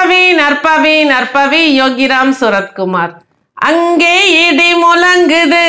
நற்பவி நற்பவி நற்பவி யோகிராம் சுரத்குமார் அங்கே இடி முழங்குது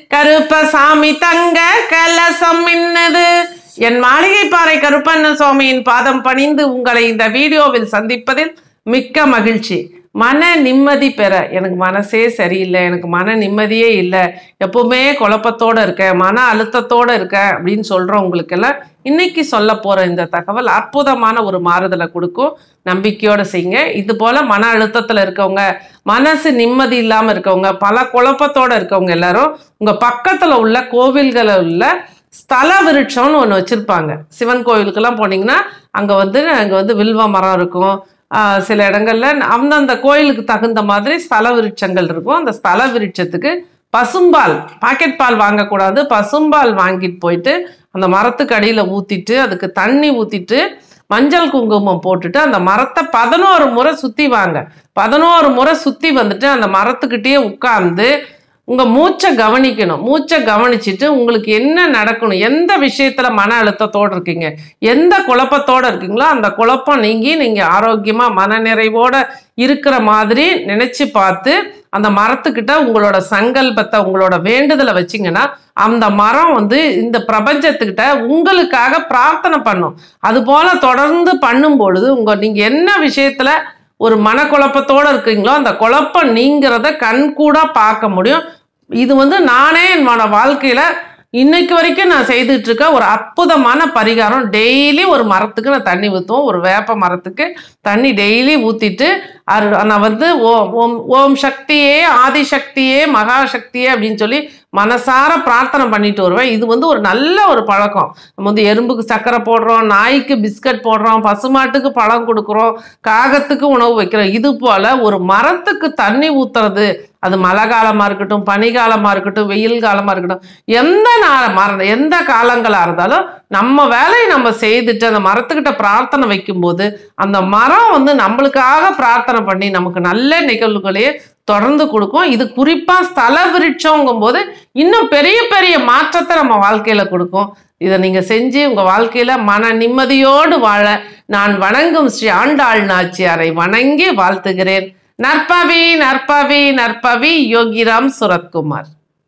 கருப்பசாமி தங்க கலசம் மின்னுது என் மாளிகை பாறை கருப்பண்ண சுவாமியின் பாதம் பணிந்து உங்களை இந்த வீடியோவில் சந்திப்பதில் மிக்க மகிழ்ச்சி மன நிம்மதி பெற எனக்கு மனசே சரியில்லை எனக்கு மன நிம்மதியே இல்லை எப்பவுமே குழப்பத்தோட இருக்கேன் மன அழுத்தத்தோட இருக்கேன் அப்படின்னு சொல்றவங்களுக்கெல்லாம் இன்னைக்கு சொல்ல போற இந்த தகவல் அற்புதமான ஒரு மாறுதலை கொடுக்கும் நம்பிக்கையோட செய்யுங்க இது போல மன அழுத்தத்துல இருக்கவங்க மனசு நிம்மதி இல்லாம இருக்கவங்க பல குழப்பத்தோட இருக்கவங்க எல்லாரும் உங்க பக்கத்துல உள்ள கோவில்களை உள்ள ஸ்தல விருட்சம்னு ஒன்று வச்சுருப்பாங்க சிவன் கோவிலுக்கெல்லாம் போனீங்கன்னா அங்கே வந்து அங்கே வந்து வில்வ மரம் இருக்கும் ஆஹ் சில இடங்கள்ல அந்தந்த கோயிலுக்கு தகுந்த மாதிரி ஸ்தல விருட்சங்கள் இருக்கும் அந்த ஸ்தல விருட்சத்துக்கு பசும்பால் பாக்கெட் பால் வாங்கக்கூடாது பசும்பால் வாங்கிட்டு போயிட்டு அந்த மரத்துக்கு அடியில் ஊற்றிட்டு அதுக்கு தண்ணி ஊற்றிட்டு மஞ்சள் குங்குமம் போட்டுட்டு அந்த மரத்தை பதினோரு முறை சுற்றி வாங்க பதினோரு முறை சுற்றி வந்துட்டு அந்த மரத்துக்கிட்டேயே உட்கார்ந்து உங்க மூச்சை கவனிக்கணும் மூச்சை கவனிச்சுட்டு உங்களுக்கு என்ன நடக்கணும் எந்த விஷயத்துல மன அழுத்தத்தோட இருக்கீங்க எந்த குழப்பத்தோட இருக்கீங்களோ அந்த குழப்பம் நீங்கி நீங்க ஆரோக்கியமா மனநிறைவோட இருக்கிற மாதிரி நினைச்சு பார்த்து அந்த மரத்துக்கிட்ட உங்களோட சங்கல்பத்தை உங்களோட வேண்டுதலை வச்சீங்கன்னா அந்த மரம் வந்து இந்த பிரபஞ்சத்துக்கிட்ட உங்களுக்காக பிரார்த்தனை பண்ணும் அது போல தொடர்ந்து பண்ணும் பொழுது உங்க நீங்க என்ன விஷயத்துல ஒரு மனக்குழப்பத்தோட இருக்கீங்களோ அந்த குழப்பம் நீங்கிறத கண்கூடா பார்க்க முடியும் இது வந்து நானே என்னோட வாழ்க்கையில இன்னைக்கு வரைக்கும் நான் செய்துட்டு இருக்க ஒரு அற்புதமான பரிகாரம் டெய்லி ஒரு மரத்துக்கு நான் தண்ணி ஊற்றுவோம் ஒரு வேப்ப மரத்துக்கு தண்ணி டெய்லி ஊற்றிட்டு அரு நான் வந்து ஓம் ஓம் ஓம் சக்தியே ஆதிசக்தியே மகாசக்தியே அப்படின்னு சொல்லி மனசார பிரார்த்தனை பண்ணிட்டு வருவேன் இது வந்து ஒரு நல்ல ஒரு பழக்கம் நம்ம வந்து எறும்புக்கு சக்கரை போடுறோம் நாய்க்கு பிஸ்கட் போடுறோம் பசுமாட்டுக்கு பழம் கொடுக்குறோம் காகத்துக்கு உணவு வைக்கிறோம் இது போல ஒரு மரத்துக்கு தண்ணி ஊத்துறது அது மழை காலமா இருக்கட்டும் பனிகாலமா இருக்கட்டும் வெயில் காலமா இருக்கட்டும் எந்த நா- மரம் எந்த காலங்களா இருந்தாலும் நம்ம வேலையை நம்ம செய்துட்டு அந்த மரத்துக்கிட்ட பிரார்த்தனை வைக்கும்போது அந்த மரம் வந்து நம்மளுக்காக பிரார்த்தனை பண்ணி நமக்கு நல்ல நிகழ்வுகளையே தொடர்ந்து கொடுக்கும் இது குறிப்பா ஸ்தல விருட்சங்கும் போது இன்னும் பெரிய பெரிய மாற்றத்தை நம்ம வாழ்க்கையில கொடுக்கும் இதை நீங்க செஞ்சு உங்க வாழ்க்கையில மன நிம்மதியோடு வாழ நான் வணங்கும் ஸ்ரீ ஆண்டாள் நாச்சியாரை வணங்கி வாழ்த்துகிறேன் நற்பவி நற்பவி நற்பவி யோகிராம் சுரத்குமார்